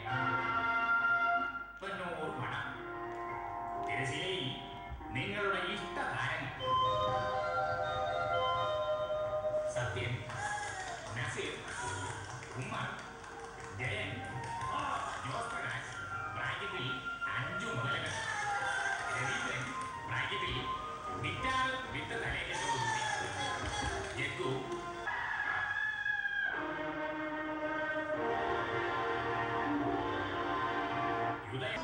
തൊണ്ണൂറ് പണം തിരശ്ശീലയിൽ നിങ്ങളുടെ ഇഷ്ടതാരങ്ങൾ സത്യൻ നസീർ ഉമ്മർ ജയൻ ജോസ് പ്രകാശ് ബ്രാക്കറ്റിൽ അഞ്ചു മുതലുകൾ രവീന്ദ്രൻ ബ്രാക്കറ്റിൽ ഗിറ്റാർ വിത്ത് തലേക്കത്തോടുകൂടി ജഗ്ഗു ഉദയൻ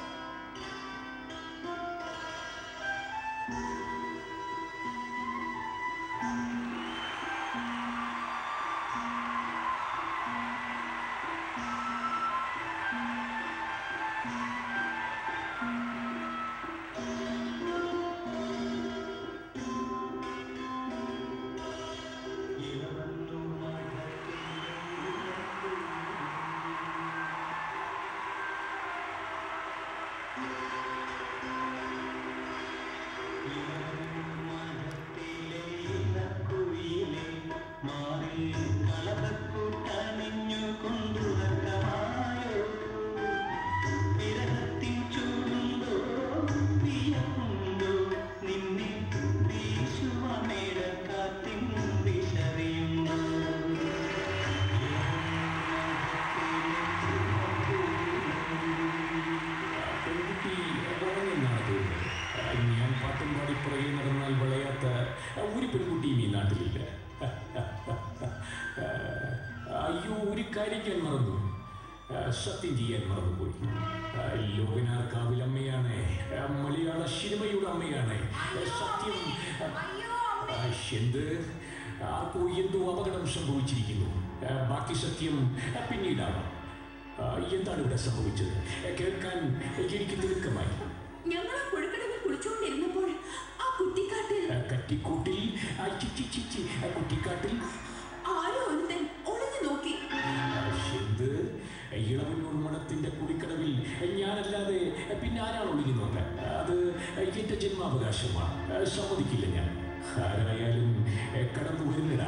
കളതക്കൂട്ടണിഞ്ഞു കൊണ്ടുറക്കമായോ വിരഹത്തിൻ ചൂടുണ്ടോ പ്രിയമുണ്ടോ നിന്നെ വീശുവമേടക്കാത്തിൻ വിശറിയുണ്ടോ പെൺകുട്ടി ഉറങ്ങുന്നാണ് തോന്നുന്നത് ഞാൻ പാട്ടും പാടി പുറകെ നടന്നാൽ വിളയാത്ത ഒരു പെൺകുട്ടിയും ഈ നാട്ടിലില്ല അയ്യോ ഒരു കാര്യം ഞാൻ മറന്നു സത്യം ചെയ്യാൻ മറന്നുപോയി ലോകനാർക്കാവിൽ അമ്മയാണ് മലയാള സിനിമയുടെ അമ്മയാണ് സത്യം ആ, എന്ത് ആർക്കോ എന്തോ അപകടം സംഭവിച്ചിരിക്കുന്നു ആ, ബാക്കി സത്യം ആ, പിന്നീടാവാം ആ, എന്താണ് ഇവിടെ സംഭവിച്ചത് കേൾക്കാൻ എനിക്ക് തിടുക്കമായി ഞങ്ങൾ ആ പുഴക്കടവിൽ കുളിച്ചുകൊണ്ടിരുന്നപ്പോൾ ആ കുത്തിക്കാട്ടിൽ ആ, കട്ടിക്കൂട്ടിൽ ആ, ചി, ചി, ചി, ചി, ആ, കുട്ടിക്കാട്ടിൽ ആരോ ഒരുത്തൻ ഒളിഞ്ഞു നോക്കി ആ, എന്ത് ഇളവന്നൂർ മഠത്തിന്റെ കുടിക്കടവിൽ ഞാനല്ലാതെ പിന്നെ ആരാണ് ഒളിഞ്ഞു നോക്കാൻ അത് എന്റെ ജന്മാവകാശമാണ് ആ, സമ്മതിക്കില്ല ഞാൻ ആരായാലും ആ, കടന്നു വരുന്നിടാ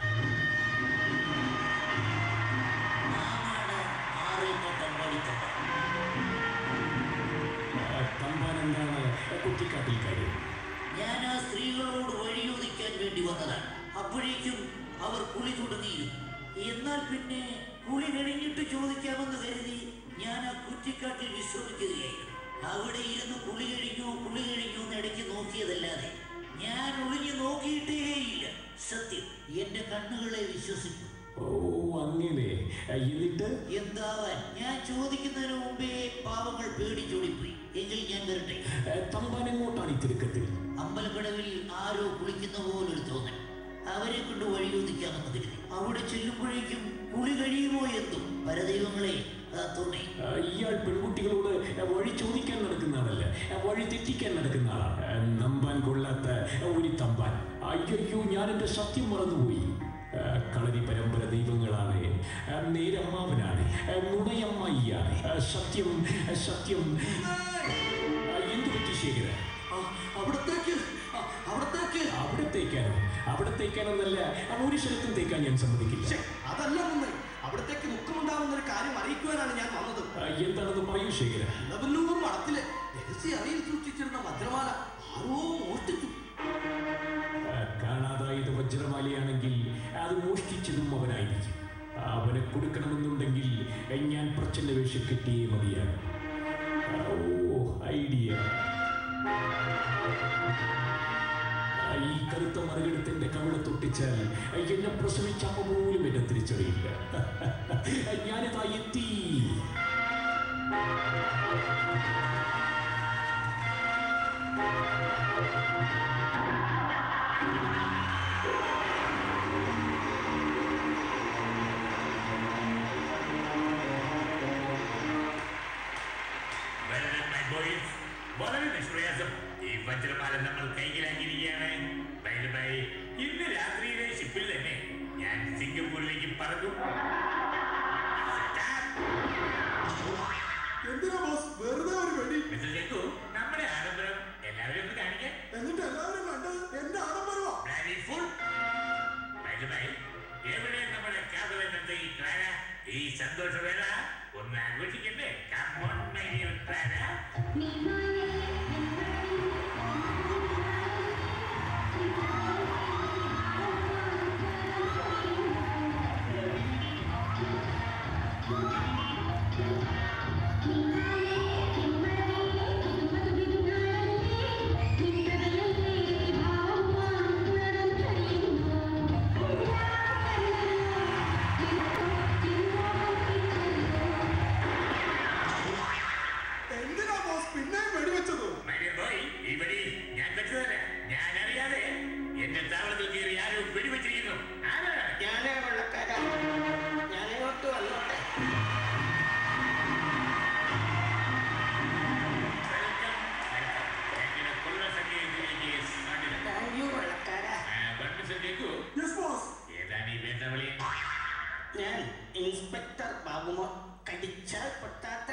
തമ്പാൻ എന്താണ് കുട്ടിക്കാട്ടിൽ കാര്യം ഞാൻ ആ സ്ത്രീകളോട് വഴിയോദിക്കാൻ വേണ്ടി വന്നതാണ് അപ്പോഴേക്കും അവർ കുളി തുടങ്ങിയിരുന്നു എന്നാൽ പിന്നെ കുളി കഴിഞ്ഞിട്ട് ചോദിക്കാമെന്ന് കരുതി ഞാൻ ആ കുറ്റിക്കാട്ടിൽ വിശ്രമിക്കുകയായിരുന്നു അവിടെ ഇരുന്ന് കുളി കഴിഞ്ഞോ കുളി കഴിഞ്ഞോ എന്ന് ഇടയ്ക്ക് നോക്കിയതല്ലാതെ ഞാൻ ഒളിഞ്ഞു നോക്കിയിട്ടേയില്ല സത്യം എന്റെ കണ്ണുകളെ വിശ്വസിക്കും ഓ അങ്ങനെ എന്നിട്ട് എന്താവാൻ ഞാൻ ചോദിക്കുന്നതിന് മുമ്പേ പാവങ്ങൾ പേടിച്ചോടിപ്പോയി എങ്കിൽ ഞാൻ വരട്ടെ തമ്പാൻ എങ്ങോട്ടാണ് ഈ തിടുക്കത്തിൽ അമ്പലക്കടവിൽ ആരോ കുളിക്കുന്ന പോലൊരു തോന്നൽ അവരെ കൊണ്ട് വഴിയോദിക്കാമെന്ന് കരുതി അവിടെ ചെല്ലുമ്പോഴേക്കും കുളി കഴിയുമോ എത്തും പരദൈവങ്ങളെ അതാ തോന്നി ആ, ഇയാൾ പെൺകുട്ടികളോട് വഴി ചോദിക്കാൻ നടക്കുന്ന ആളല്ല വഴി തെറ്റിക്കാൻ നടക്കുന്ന ആളാണ് നമ്പാൻ കൊള്ളാത്ത ഒരു തമ്പാൻ അയ്യോ ഞാൻ എന്റെ സത്യം മറന്നുപോയി ആ, കളരി പരമ്പര ദൈവങ്ങളാണ് ആ, നേരമ്മാവനാണ് ആ, നുണയമ്മായിയാണ് ആ, സത്യം ആ, സത്യം ആ, എന്തു പറ്റി ശേഖര അവിടത്തേക്ക് അ- അവിടത്തേക്ക് അവിടത്തേക്കാനോ അവിടത്തേക്കാനൊന്നല്ല ആ, ഒരു സ്ഥലത്തും തേക്കാൻ ഞാൻ സമ്മതിക്കില്ല ഛെ, അതല്ല മുന്നേ അവിടത്തേക്ക് ദുഃഖമുണ്ടാവുന്ന ഒരു കാര്യം അറിയിക്കുവാനാണ് ഞാൻ വന്നത് ആ, എന്താണെന്ന് പറയൂ ശേഖര ഇളവന്നൂർ മഠത്തിലെ രഹസ്യ അറയിൽ സൂക്ഷിച്ചിരുന്ന വജ്രമാല ആരോ മോഷ്ടിച്ചു ആ, കാണാതായത് വജ്രമാലയാണെങ്കിൽ അത് മോഷ്ടിച്ചതും അവനായിരിക്കും അവനെ കൊടുക്കണമെന്നുണ്ടെങ്കിൽ ഞാൻ പ്രച്ഛന്ന വേഷം കെട്ടിയേ മതിയാകും ആ, ഓ ഐഡിയ ആ, ഈ കറുത്ത മറുകിടത്തിന്റെ കവിള തൊട്ടിച്ചാൽ എന്നെ പ്രസവിച്ച അമ്മ പോലും എന്നെ തിരിച്ചറിയില്ല ഞാനിതാ എത്തി Well done, my boys. വളരെ നിഷ്പ്രയാസം ഈ വജ്രമാല നമ്മൾ കൈക്കലാക്കിയിരിക്കുകയാണ് By the by, ഇന്ന് രാത്രിയിലെ ഷിപ്പിൽ തന്നെ ഞാൻ സിംഗപ്പൂരിലേക്ക് പറക്കും Set up. എന്തിനാ ബോസ് വെറുതെ ഒരു വെടി മിസ്റ്റർ ജഗ്ഗു, നമ്മുടെ ആഡംബരം എല്ലാവരും ഒന്ന് കാണിക്കാൻ എന്നിട്ട് എല്ലാവരും കണ്ടത് എന്റെ ആഡംബരമാ Bloody fool. By the by, എവിടെ നമ്മുടെ കാതലെന്നത് ഈ ക്ലാര ഈ സന്തോഷവേള ഒന്ന് ആഘോഷിക്കണ്ടേ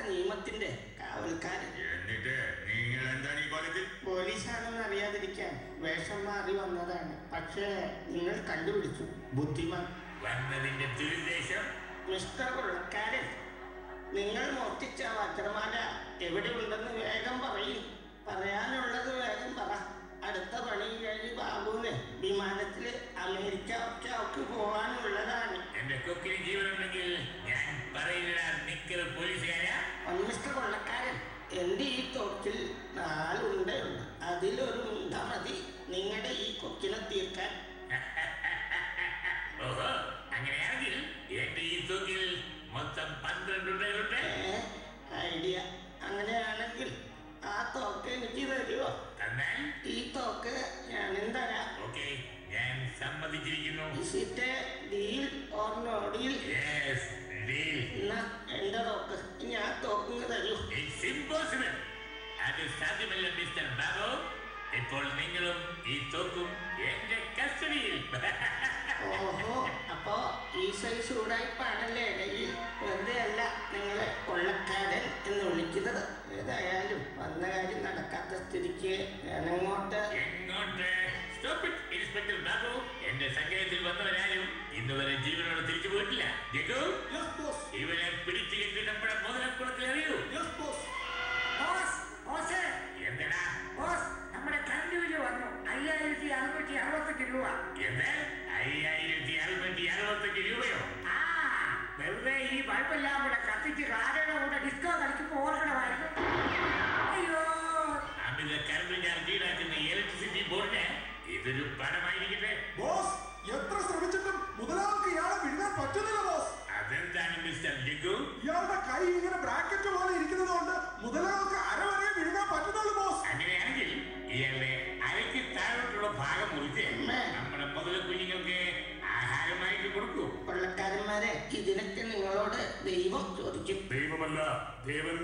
നിയമത്തിന്റെ കാവൽക്കാരൻ എന്നിട്ട് നിങ്ങൾ എന്താണ് ഈ കോലത്തിൽ പോലീസാണെന്ന് അറിയാതിരിക്കാൻ വേഷം മാറി വന്നതാണ് പക്ഷേ നിങ്ങൾ കണ്ടുപിടിച്ചു ബുദ്ധിമാൻ വന്നതിന്റെ ദുരുദ്ദേശം മിസ്റ്റർ കൊള്ളക്കാരൻ നിങ്ങൾ മോഷ്ടിച്ച വജ്രമാല എവിടെയുണ്ടെന്ന് വേഗം പറയും പറയാനുള്ളത് വേഗം പറ അടുത്ത പണി കഴിഞ്ഞ് ബാബുവിന് വിമാനത്തിൽ അമേരിക്ക ഒക്കെ പോകാനുള്ളതാണ് എന്റെ കൊക്കിന് ജീവനുണ്ടെങ്കിൽ ഞാൻ പറയുന്നില്ല നിക്കൽ പോലീസുകാരാ ഒന്ന് മിസ്റ്റർ കൊള്ളക്കാരൻ എൻ്റെ ഈ തോക്കിൽ നാലുണ്ടയുണ്ട് അതിലൊരു മുണ്ട മതി നിങ്ങളുടെ ഈ കൊക്കിനെ തീർക്കാൻ ഓഹോ അങ്ങനെയാണെങ്കിൽ എന്റെ ഈ തൂക്കിൽ മൊത്തം പന്ത്രണ്ട് ഉണ്ടകളുണ്ട് ഏ, ഐഡിയ അങ്ങനെയാണെങ്കിൽ ആ തോക്ക് എനിക്ക് തരുമോ തന്നാൽ ഈ തോക്ക് ഞാനും തരാം ഓക്കെ ഞാൻ സമ്മതിച്ചിരിക്കുന്നു Is it a deal or no deal? Yes deal എന്നാ എന്റെ തോക്ക് ഞാൻ തോക്കിങ് തരൂ ഇറ്റ്സ് ഇമ്പോസിബിൾ അത് സാധ്യമല്ല മിസ്റ്റർ ബാബു ഇപ്പോൾ നിങ്ങളും ഈ തോക്കും എന്റെ കസ്റ്റഡിയിൽ ഓഹോ അപ്പോ ഈ സൈസ് ചൂടായിപ്പാണല്ലേ കയ്യിൽ വെറുതെ അല്ല നിങ്ങളെ കൊള്ളക്കാരൻ എന്ന് വിളിക്കുന്നത് ഏതായാലും വന്ന കാര്യം നടക്കാത്ത സ്ഥിതിക്ക് ഞാനങ്ങോട്ട് എങ്ങോട്ട് സ്റ്റോപ്പ് ഇറ്റ് ഇൻസ്പെക്ടർ ബാബു എന്റെ സങ്കേതത്തിൽ വന്നവരാരും ഇന്നുവരെ ജീവനോട് തിരിച്ചു പോയിട്ടില്ല ജഗു യെസ് ബോസ് ഇവരെ പിടിച്ചു കെട്ടി നമ്മുടെ മുതലക്കുളത്തിൽ അറിയൂ യെസ് ബോസ് ബോസ് ബോസ് എന്തിനാ ബോസ് നമ്മുടെ കറണ്ട് ബില്ല് വന്നു അയ്യായിരത്തി അറുന്നൂറ്റി അറുപത്തഞ്ച് രൂപ എന്ത് അയ്യായിരത്തി അറുന്നൂറ്റി അറുപത്തഞ്ച് രൂപയോ ആ വെറുതെ ഈ ബൾബെല്ലാം കൂടെ കത്തിച്ച് കാരയുടെ കൂടെ ഡിസ്കോ കളിക്കുമ്പോൾ ഓർക്കണമായിരുന്നു അയ്യോ അമിത കറണ്ട് ചാർജ് ഈടാക്കുന്ന ഇലക്ട്രിസിറ്റി ബോർഡിന് ഇതൊരു പണമായിരിക്കട്ടെ ബോസ് എത്ര ശ്രമിച്ചിട്ടും മുതലാൾക്ക് ഇയാളെ വിഴുങ്ങാൻ പറ്റുന്നില്ല ബോസ് അതെന്താണ് മിസ്റ്റർ ലിഗു ഇയാളുടെ കൈ ഇങ്ങനെ ബ്രാക്കറ്റ് പോലെ ഇരിക്കുന്നത് കൊണ്ട് മുതലാൾക്ക് അരവരെ വിഴുങ്ങാൻ പറ്റുന്നുള്ളൂ ബോസ് അങ്ങനെയാണെങ്കിൽ ഇയാളുടെ അരയ്ക്ക് താഴോട്ടുള്ള ഭാഗം മുറിച്ച് അമ്മേ. നമ്മുടെ മുതല കുഞ്ഞുങ്ങൾക്ക് ആഹാരമായിട്ട് കൊടുക്കൂ കൊള്ളക്കാരന്മാരെ ഇതിനൊക്കെ നിങ്ങളോട് ദൈവം ചോദിക്കും ദൈവമല്ല ദേവൻ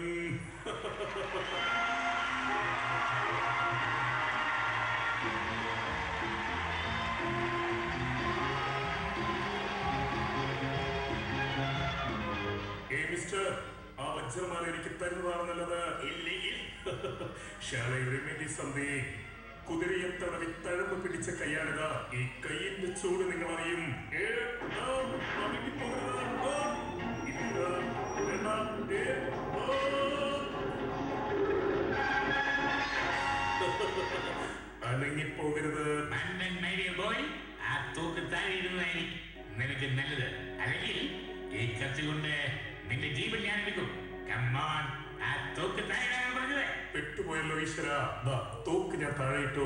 ഏ മിസ്റ്റർ ആ വജ്രമാല എനിക്ക് തരുന്നതാണ് നല്ലത് ഇല്ലെങ്കിൽ Shall I remain something? കുതിരയെ തടവി തഴമ്പ് പിടിച്ച കൈയാണിത് ഈ കൈയിന്റെ ചൂട് നിങ്ങൾ അറിയും ഏ, ആ, അവിടേക്ക് പോകരുത്. ആ, ഇല്ല, വേണ്ട, ഏ, ആ. അനങ്ങിപ്പോകരുത് മണ്ടൻ മൈഡിയ ബോയ് ആ തൂക്ക് താഴെ ഇരുന്നതായിരിക്കും നിനക്ക് നല്ലത് അല്ലെങ്കിൽ ഈ കത്തി കൊണ്ട് നിന്റെ ജീവൻ ഞാൻ എടുക്കും കമ്മോൺ ആ തൂക്ക് താഴെ പറഞ്ഞത് പെട്ടുപോയല്ലോ ഈശ്വര ദാ തോക്ക് ഞാൻ താഴെയിട്ടു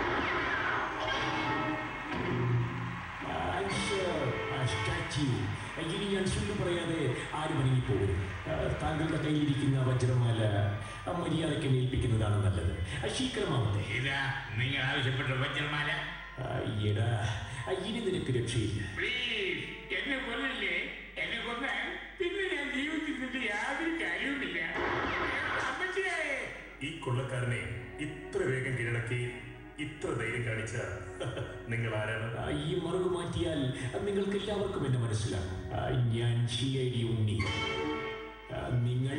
ഇനി ഞാൻ ചൊല്ലു പറയാതെ ആരും അനങ്ങിപ്പോകും താങ്കളുടെ കയ്യിലിരിക്കുന്ന വജ്രമാല ആ, മര്യാദയ്ക്ക് ഏൽപ്പിക്കുന്നതാണ് നല്ലത് ആ, ശീഘ്രമാവട്ടെ ഇതാ നിങ്ങൾ ആവശ്യപ്പെട്ട വജ്രമാല ആ, എടാ ആ, ഇനി നിനക്ക് രക്ഷയില്ല പ്ലീസ് എന്നെ കൊല്ലില്ലേ എന്നെ കൊന്നാൽ പിന്നെ ഞാൻ ജീവിച്ചിട്ട് യാതൊരു കാര്യവുമില്ല അമ്മച്ചിയായേ ഈ കൊള്ളക്കാരനെ ഇത്ര വേഗം കീഴടക്കി ഇത്ര ധൈര്യം കാണിച്ച നിങ്ങൾ ആരാണ് ആ, ഈ മറുക് മാറ്റിയാൽ ആ, നിങ്ങൾക്ക് എല്ലാവർക്കും എന്നെ മനസ്സിലാകും ആ, ഞാൻ സി ഐ ഡി ഉണ്ണി ആ, നിങ്ങൾ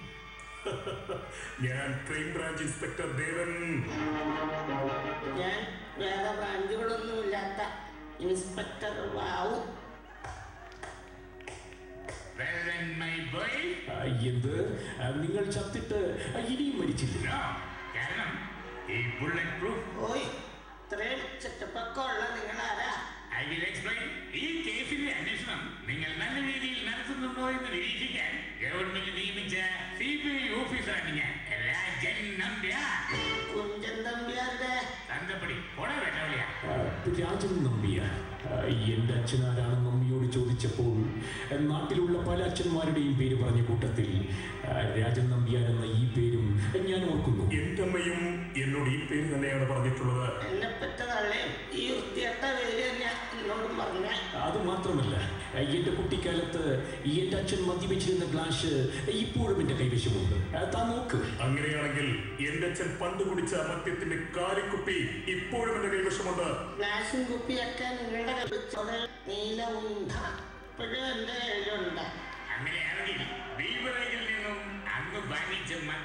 ഞാൻ ക്രൈം ബ്രാഞ്ച് ഇൻസ്പെക്ടർ ദേവൻ ഞാൻ വേറെ ബ്രാഞ്ചുകളൊന്നുമില്ലാത്ത inspector Vavu Well then, my boy. ആ, എന്ത് ആ, നിങ്ങൾ ചത്തിട്ട് ആ, ഇനിയും മരിച്ചില്ല No. കാരണം ഈ ബുള്ളറ്റ് പ്രൂഫ് ഓയ് ഇത്രയും സെറ്റപ്പൊക്കെ ഉള്ള നിങ്ങൾ ആരാ ഐ വിൽ എക്സ്പ്ലെയിൻ ഈ കേസിന്റെ അന്വേഷണം നിങ്ങൾ നല്ല രീതിയിൽ നടത്തുന്നുണ്ടോ എന്ന് നിരീക്ഷിക്കാൻ ഗവൺമെന്റ് നിയമിച്ച സി ബി ഐ ഓഫീസറാണ് ഞാൻ രാജൻ നമ്പ്യാർ കുഞ്ചൻ തമ്പിയാരുടെ തന്തപ്പടി പോടാ വേട്ടവളിയാ ആ, രാജൻ നമ്പിയാർ ആ, എന്റെ അച്ഛനാരാണെന്ന് അമ്മയോട് ചോദിച്ചപ്പോൾ ആ, നാട്ടിലുള്ള പല അച്ഛന്മാരുടെയും പേര് പറഞ്ഞ കൂട്ടത്തിൽ ആ, രാജൻ നമ്പ്യാർ എന്ന ഈ പേരും ഞാൻ ഓർക്കുന്നു എന്റെ അമ്മയും എന്നോട് ഈ പേര് തന്നെയാണ് പറഞ്ഞിട്ടുള്ളത് എന്നെ പെറ്റ തള്ളേ ഈ വൃത്തിയട്ട പേര് തന്നെ എന്നോടും പറഞ്ഞ അത് മാത്രമല്ല ആ, എന്റെ കുട്ടിക്കാലത്ത് ഈ എന്റെ അച്ഛൻ മദ്യപിച്ചിരുന്ന ഗ്ലാസ് ഇപ്പോഴും എന്റെ കൈവശമുണ്ട് ആ, താൻ നോക്ക് അങ്ങനെയാണെങ്കിൽ എന്റെ അച്ഛൻ പണ്ട് കുടിച്ച മദ്യത്തിന്റെ കാലിക്കുപ്പി ഇപ്പോഴും എന്റെ കൈവശമുണ്ട് ഗ്ലാസും കുപ്പിയൊക്കെ നിങ്ങളുടെ കവിച്ചത് നീലമുണ്ട ഇപ്പോഴും എൻ്റെ കയ്യിലുണ്ട് അങ്ങനെയാണെങ്കിൽ ബീവറേജിൽ നിന്നും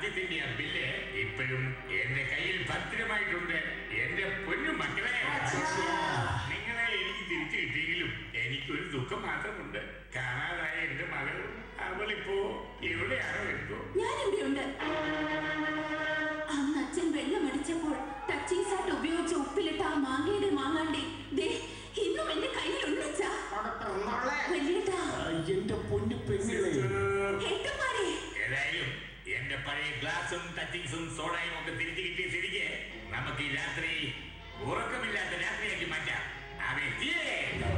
സത്യത്തിന്റെ ആ ബില്ല് ഇപ്പോഴും എന്റെ കയ്യിൽ ഭദ്രമായിട്ടുണ്ട് എന്റെ പൊന്നു മക്കളെ നിങ്ങളെ എനിക്ക് തിരിച്ചു കിട്ടിയെങ്കിലും എനിക്കൊരു ദുഃഖം മാത്രമുണ്ട് കാണാതായ എന്റെ മകൾ അവളിപ്പോ എവിടെയാണോ എന്തോ ഞാനിവിടെയുണ്ട് അന്ന് അച്ഛൻ വെള്ളം അടിച്ചപ്പോൾ ടച്ചിങ് സാറ്റ് ഉപയോഗിച്ച് ഉപ്പിലിട്ട ആ മാങ്ങയുടെ മാങ്ങാണ്ടി ദേ ഇന്നും എന്റെ കയ്യിലുണ്ട് അച്ഛാ. വലിയേട്ടാ ആ, എന്റെ പൊന്നു പെങ്ങളെ ഏട്ടന്മാരെ ഏതായാലും എന്റെ പഴയ ഗ്ലാസും ടച്ചിങ്സും സോഡയും ഒക്കെ തിരിച്ചു കിട്ടിയ സ്ഥിതിക്ക് നമുക്ക് ഈ രാത്രി ഉറക്കമില്ലാത്ത രാത്രിയാക്കി മാറ്റാം അതെത്തിയേ